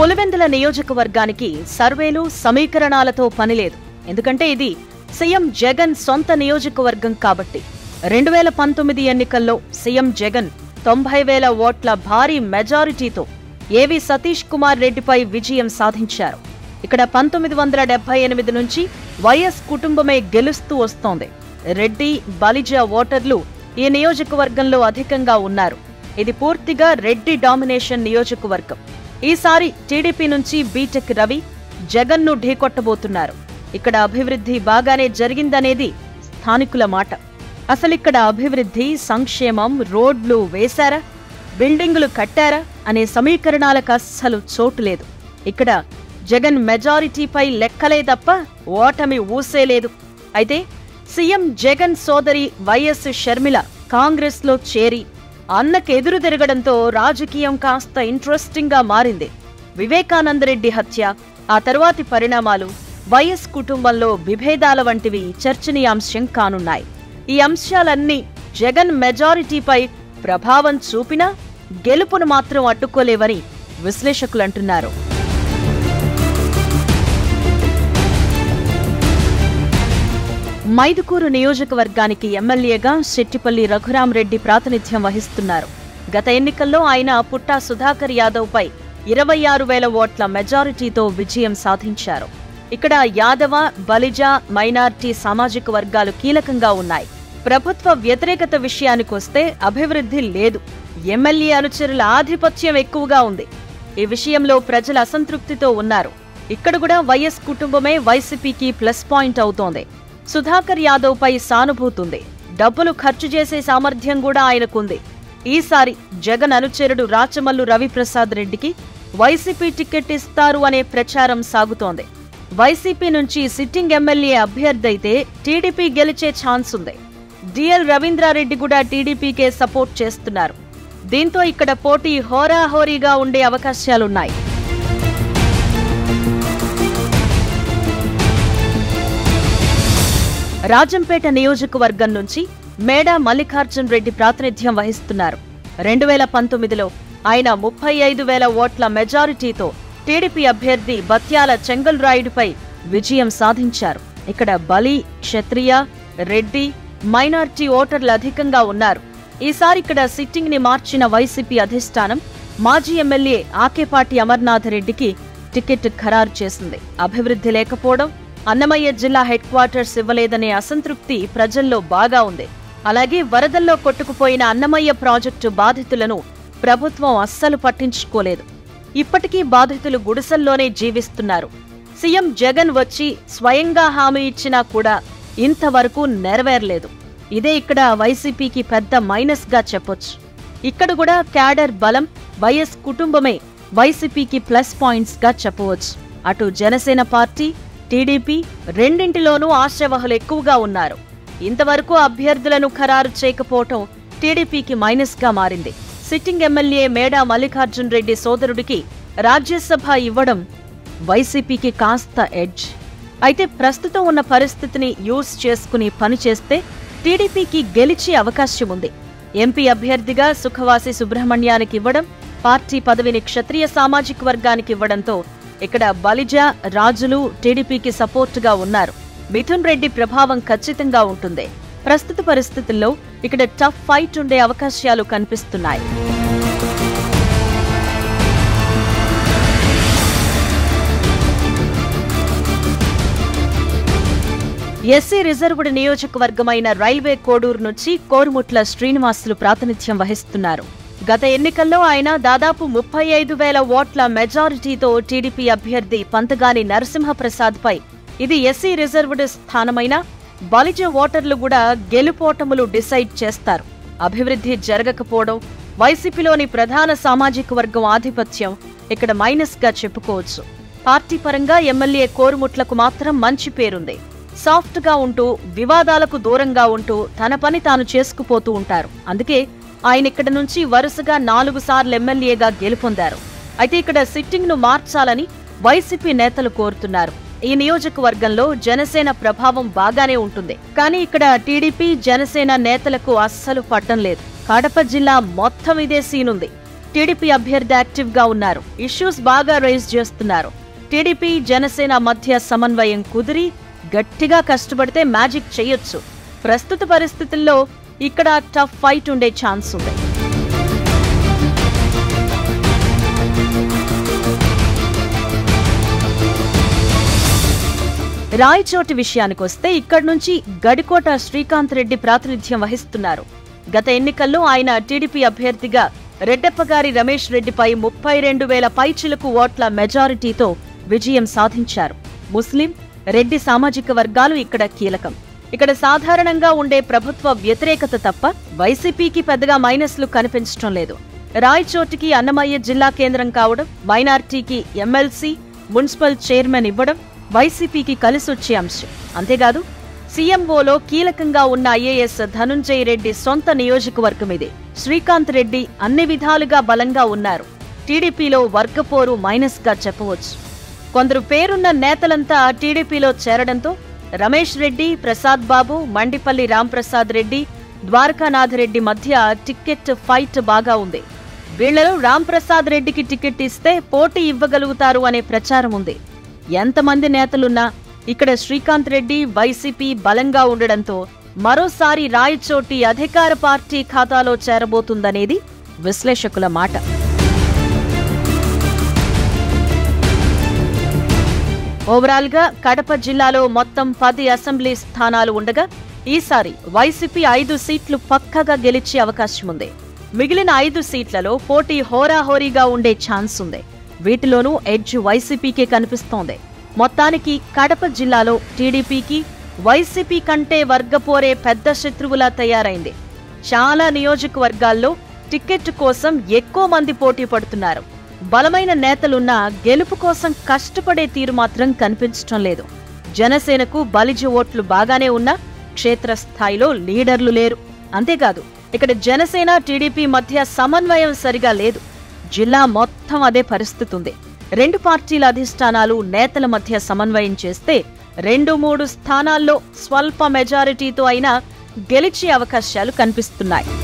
పులివెందుల నియోజకవర్గానికి సర్వేలు సమీకరణాలతో పనిలేదు ఎందుకంటే ఇది సీఎం జగన్ సొంత నియోజకవర్గం కాబట్టి రెండు వేల పంతొమ్మిది ఎన్నికల్లో సీఎం జగన్ తొంభై వేల ఓట్ల భారీ మెజారిటీతో ఏవి సతీష్ కుమార్ రెడ్డిపై విజయం సాధించారు ఇక్కడ పంతొమ్మిది వందల డెబ్బై ఎనిమిది నుంచి వైఎస్ కుటుంబమే గెలుస్తూ వస్తోంది రెడ్డి బలిజ ఓటర్లు ఈ నియోజకవర్గంలో అధికంగా ఉన్నారు ఇది పూర్తిగా రెడ్డి డామినేషన్ నియోజకవర్గం ఈసారి టీడీపీ నుంచి బీటెక్ రవి జగన్ను ఢీకొట్టబోతున్నారు ఇక్కడ అభివృద్ధి బాగానే జరిగిందనేది స్థానికుల మాట అసలిక్కడ అభివృద్ధి సంక్షేమం రోడ్లు వేశారా బిల్డింగులు కట్టారా అనే సమీకరణాలకు అస్సలు చోటు లేదు ఇక్కడ జగన్ మెజారిటీపై లెక్కలే తప్ప ఓటమి ఊసేలేదు అయితే సీఎం జగన్ సోదరి వైఎస్ షర్మిల కాంగ్రెస్లో చేరి అన్నకెదురు తిరగడంతో రాజకీయం కాస్త ఇంట్రెస్టింగ్ గా మారింది వివేకానందరెడ్డి హత్య ఆ తరువాతి పరిణామాలు వైఎస్ కుటుంబంలో విభేదాల వంటివి చర్చనీయాంశం కానున్నాయి ఈ అంశాలన్నీ జగన్ మెజారిటీపై ప్రభావం చూపినా గెలుపును మాత్రం అడ్డుకోలేవని విశ్లేషకులంటున్నారు మైదుకూరు నియోజకవర్గానికి ఎమ్మెల్యేగా శెట్టిపల్లి రఘురాంరెడ్డి ప్రాతినిధ్యం వహిస్తున్నారు గత ఎన్నికల్లో ఆయన పుట్టా సుధాకర్ యాదవ్ పై ఇరవై ఆరు వేల ఓట్ల మెజారిటీతో విజయం సాధించారు ఇక్కడ యాదవ బలిజ మైనార్టీ సామాజిక వర్గాలు కీలకంగా ఉన్నాయి ప్రభుత్వ వ్యతిరేకత విషయానికొస్తే అభివృద్ధి లేదు ఎమ్మెల్యే అనుచరుల ఆధిపత్యం ఎక్కువగా ఉంది ఈ విషయంలో ప్రజల అసంతృప్తితో ఉన్నారు ఇక్కడ కూడా వైఎస్ కుటుంబమే వైసీపీకి ప్లస్ పాయింట్ అవుతోంది సుధాకర్ యాదవ్ పై సానుభూతుంది డబ్బులు ఖర్చు చేసే సామర్థ్యం కూడా ఆయనకుంది ఈసారి జగన్ అనుచరుడు రాచమల్లు రవిప్రసాద్ రెడ్డికి వైసీపీ టికెట్ ఇస్తారు అనే ప్రచారం సాగుతోంది వైసీపీ నుంచి సిట్టింగ్ ఎమ్మెల్యే అభ్యర్థి అయితే టీడీపీ గెలిచే ఛాన్స్ ఉంది డిఎల్ రవీంద్రారెడ్డి కూడా టీడీపీకే సపోర్ట్ చేస్తున్నారు దీంతో ఇక్కడ పోటీ హోరాహోరీగా ఉండే అవకాశాలున్నాయి రాజంపేట నియోజకవర్గం నుంచి మేడా మల్లికార్జున్ రెడ్డి ప్రాతినిధ్యం వహిస్తున్నారు రెండు వేల పంతొమ్మిదిలో ఆయన ముప్పై ఐదు వేల ఓట్ల మెజారిటీతో టీడీపీ అభ్యర్థి బత్యాల చెంగల్ రాయుడుపై విజయం సాధించారు ఇక్కడ బలి క్షత్రియ రెడ్డి మైనార్టీ ఓటర్లు అధికంగా ఉన్నారు ఈసారి ఇక్కడ సిట్టింగ్ ని మార్చిన వైసీపీ అధిష్టానం మాజీ ఎమ్మెల్యే ఆకేపాటి అమర్నాథ్ రెడ్డికి టికెట్ ఖరారు చేసింది అభివృద్ధి లేకపోవడం అన్నమయ్య జిల్లా హెడ్ క్వార్టర్స్ ఇవ్వలేదనే అసంతృప్తి ప్రజల్లో బాగా ఉంది అలాగే వరదల్లో కొట్టుకుపోయిన అన్నమయ్య ప్రాజెక్టు బాధితులను ప్రభుత్వం అస్సలు పట్టించుకోలేదు ఇప్పటికీ బాధితులు గుడిసెల్లోనే జీవిస్తున్నారు సీఎం జగన్ వచ్చి స్వయంగా హామీ ఇచ్చినా కూడా ఇంతవరకు నెరవేరలేదు ఇదే ఇక్కడ వైసీపీకి పెద్ద మైనస్ గా చెప్పొచ్చు ఇక్కడ కూడా క్యాడర్ బలం వైఎస్ కుటుంబమే వైసీపీకి ప్లస్ పాయింట్స్ గా చెప్పవచ్చు అటు జనసేన పార్టీ టీడీపీ రెండింటిలోనూ ఆశావహులు ఎక్కువగా ఉన్నారు ఇంతవరకు అభ్యర్థులను ఖరారు చేయకపోవటం టీడీపీకి మైనస్ గా మారింది సిట్టింగ్ ఎమ్మెల్యే మేడా మల్లికార్జున్ రెడ్డి సోదరుడికి రాజ్యసభ ఇవ్వడం వైసీపీకి కాస్త ఎడ్జ్ అయితే ప్రస్తుతం ఉన్న పరిస్థితిని యూజ్ చేసుకుని పనిచేస్తే టీడీపీకి గెలిచే అవకాశం ఉంది ఎంపీ అభ్యర్థిగా సుఖవాసి సుబ్రహ్మణ్యానికి ఇవ్వడం పార్టీ పదవిని క్షత్రియ సామాజిక వర్గానికి ఇవ్వడంతో ఇక్కడ బలిజ రాజులు టీడీపీకి సపోర్టుగా ఉన్నారు మిథున్ రెడ్డి ప్రభావం ఖచ్చితంగా ఉంటుంది ప్రస్తుత పరిస్థితుల్లో ఇక్కడ టఫ్ ఫైట్ ఉండే అవకాశాలు కనిపిస్తున్నాయి ఎస్సీ రిజర్వ్డ్ నియోజకవర్గమైన రైల్వే కోడూరు నుంచి కోరుముట్ల శ్రీనివాసులు ప్రాతినిధ్యం వహిస్తున్నారు గత ఎన్నికల్లో ఆయన దాదాపు ముప్పై ఐదు వేల ఓట్ల మెజారిటీతో టీడీపీ అభ్యర్థి పంతగాని నరసింహప్రసాద్ పై ఇది ఎస్సీ రిజర్వ్డ్ స్థానమైన బలిజ ఓటర్లు కూడా గెలుపోటములు డిసైడ్ చేస్తారు అభివృద్ధి జరగకపోవడం వైసీపీలోని ప్రధాన సామాజిక వర్గం ఆధిపత్యం ఇక్కడ మైనస్ గా చెప్పుకోవచ్చు పార్టీ పరంగా ఎమ్మెల్యే కోరుముట్లకు మాత్రం మంచి పేరుంది సాఫ్ట్ గా ఉంటూ వివాదాలకు దూరంగా ఉంటూ తన పని తాను చేసుకుపోతూ ఉంటారు అందుకే ఆయన ఇక్కడ నుంచి వరుసగా నాలుగు సార్లు ఎమ్మెల్యేగా గెలుపొందారు అయితే ఇక్కడ సిట్టింగ్ ను మార్చాలని వైసీపీ నేతలు కోరుతున్నారు ఈ నియోజకవర్గంలో జనసేన ప్రభావం బాగానే ఉంటుంది కానీ ఇక్కడ టీడీపీ జనసేన నేతలకు అస్సలు పట్టం లేదు కడప జిల్లా మొత్తం ఇదే సీనుంది టీడీపీ అభ్యర్థి యాక్టివ్ గా ఉన్నారు ఇష్యూస్ బాగా రైజ్ చేస్తున్నారు టీడీపీ జనసేన మధ్య సమన్వయం కుదిరి గట్టిగా కష్టపడితే మ్యాజిక్ చేయొచ్చు ప్రస్తుత పరిస్థితుల్లో ఇక్కడ టఫ్ ఫైట్ ఉండే ఛాన్స్ ఉంది రాయచోటి విషయానికొస్తే ఇక్కడి నుంచి గడికోట శ్రీకాంత్ రెడ్డి ప్రాతినిధ్యం వహిస్తున్నారు గత ఎన్నికల్లో ఆయన టీడీపీ అభ్యర్థిగా రెడ్డెప్పగారి రమేష్ రెడ్డిపై ముప్పై రెండు వేల పైచిలకు ఓట్ల మెజారిటీతో విజయం సాధించారు ముస్లిం రెడ్డి సామాజిక వర్గాలు ఇక్కడ కీలకం ఇక్కడ సాధారణంగా ఉండే ప్రభుత్వ వ్యతిరేకత తప్ప వైసీపీకి పెద్దగా మైనస్లు కనిపించడం లేదు రాయచోటికి అన్నమయ్య జిల్లా కేంద్రం కావడం మైనార్టీకి ఎమ్మెల్సీ మున్సిపల్ చైర్మన్ ఇవ్వడం వైసీపీకి కలిసొచ్చే అంశం అంతేకాదు సీఎంఓలో కీలకంగా ఉన్న ఐఏఎస్ ధనుంజయ్ రెడ్డి సొంత నియోజకవర్గం ఇది శ్రీకాంత్ రెడ్డి అన్ని విధాలుగా బలంగా ఉన్నారు టీడీపీలో వర్గపోరు మైనస్ గా చెప్పవచ్చు కొందరు పేరున్న నేతలంతా టీడీపీలో చేరడంతో రమేష్ రెడ్డి ప్రసాద్ బాబు మండిపల్లి రాంప్రసాద్ రెడ్డి ద్వారకానాథ్ రెడ్డి మధ్య టికెట్ ఫైట్ బాగా ఉంది వీళ్లలో రాంప్రసాద్ రెడ్డికి టికెట్ ఇస్తే పోటీ ఇవ్వగలుగుతారు అనే ప్రచారం ఉంది ఎంతమంది నేతలున్నా ఇక్కడ శ్రీకాంత్ రెడ్డి వైసీపీ బలంగా ఉండడంతో మరోసారి రాయచోటి అధికార పార్టీ ఖాతాలో చేరబోతుందనేది విశ్లేషకుల మాట ఓవరాల్ గా కడప జిల్లాలో మొత్తం పది అసెంబ్లీ స్థానాలు ఉండగా ఈసారి వైసీపీ ఐదు సీట్లు పక్కగా గెలిచే అవకాశం ఉంది మిగిలిన ఐదు సీట్లలో పోటీ హోరాహోరీగా ఉండే ఛాన్స్ ఉంది వీటిలోనూ ఎడ్జ్ వైసీపీకే కనిపిస్తోంది మొత్తానికి కడప జిల్లాలో టీడీపీకి వైసీపీ కంటే వర్గపోరే పెద్ద శత్రువులా తయారైంది చాలా నియోజకవర్గాల్లో టికెట్ కోసం ఎక్కువ మంది పోటీ పడుతున్నారు బలమైన నేతలున్నా గెలుపు కోసం కష్టపడే తీరు మాత్రం కనిపించటం లేదు జనసేనకు బలిజ ఓట్లు బాగానే ఉన్నా క్షేత్రస్థాయిలో లీడర్లు లేరు అంతేకాదు ఇక్కడ జనసేన టీడీపీ మధ్య సమన్వయం సరిగా లేదు జిల్లా మొత్తం అదే పరిస్థితి ఉంది రెండు పార్టీల అధిష్టానాలు నేతల మధ్య సమన్వయం చేస్తే రెండు మూడు స్థానాల్లో స్వల్ప మెజారిటీతో అయినా గెలిచే అవకాశాలు కనిపిస్తున్నాయి